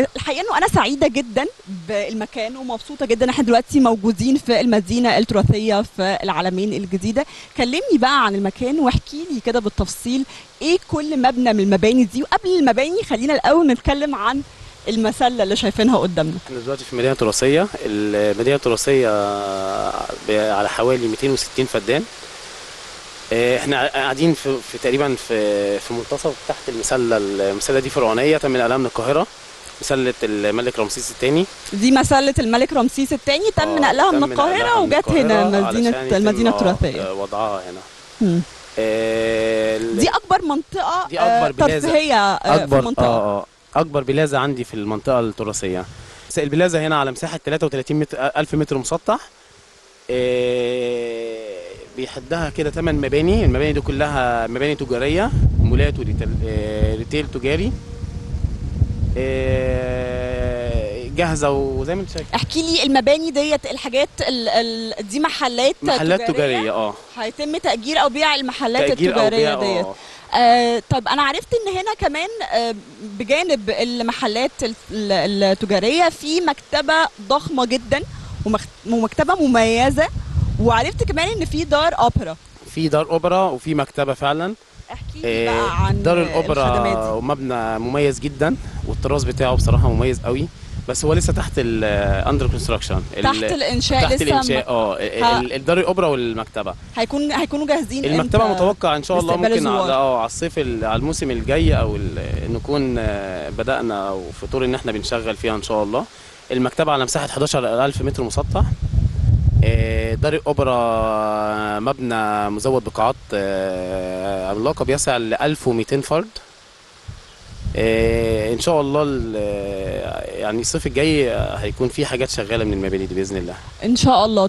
آه، الحقيقه انه انا سعيده جدا بالمكان ومبسوطه جدا احنا دلوقتي موجودين في المدينه التراثيه في العالمين الجديده كلمني بقى عن المكان واحكي لي كده بالتفصيل ايه كل مبنى من المباني دي وقبل المباني خلينا الاول نتكلم عن المسله اللي شايفينها قدامنا احنا دلوقتي في مدينه تراثيه المدينه التراثيه ب- على حوالي 260 فدان اه، احنا قاعدين في, في تقريبا في في منتصف تحت المسله المسله دي فرعونيه تم نقلها من القاهره مسله الملك رمسيس الثاني دي مسله الملك رمسيس الثاني تم نقلها من القاهره وجت هنا مدينه المدينه التراثيه وضعها هنا مم. اه، دي اكبر منطقه دي آه، أكبر بلازة. ترفيهيه آه، في اكبر المنطقه اه اه اكبر بلازه عندي في المنطقه التراثيه بس البلازه هنا على مساحه 33 متر الف متر مسطح إيه بيحدها كده 8 مباني المباني دي كلها مباني تجاريه مولات وريتيل إيه ريتيل تجاري إيه جاهزه وزي ما انت شايف احكي لي المباني ديت الحاجات ال ال دي محلات محلات تجاريه اه هيتم تأجير أو بيع المحلات تأجير أو التجارية بيع، ديت اه آه طب أنا عرفت إن هنا كمان آه بجانب المحلات ال- ال- التجارية في مكتبة ضخمة جدا ومخ- ومكتبة مميزة وعرفت كمان إن في دار أوبرا في دار اوبرا وفي مكتبه فعلا احكي لي إيه، بقى عن دار الخدمات الاوبرا دي مبنى مميز جدا والطراز بتاعه بصراحه مميز قوي بس هو لسه تحت الاندر كونستراكشن تحت الإنشاء تحت لسه الانشاء ما- اه ها. ال- الدار الاوبرا والمكتبه هيكون هيكونوا جاهزين المكتبه إمتى؟ متوقع ان شاء الله لاستقبال ممكن الزوار. على اه على الصيف ال- على الموسم الجاي او ال- نكون آه، بدانا او في طور ان احنا بنشغل فيها ان شاء الله المكتبه على مساحه 11000 متر مسطح آه، دار الاوبرا مبنى مزود بقاعات آه، عملاقه بيسع ل 1200 فرد آه، ان شاء الله ال- يعني الصيف الجاي هيكون في حاجات شغاله من المباني دي باذن الله إن شاء الله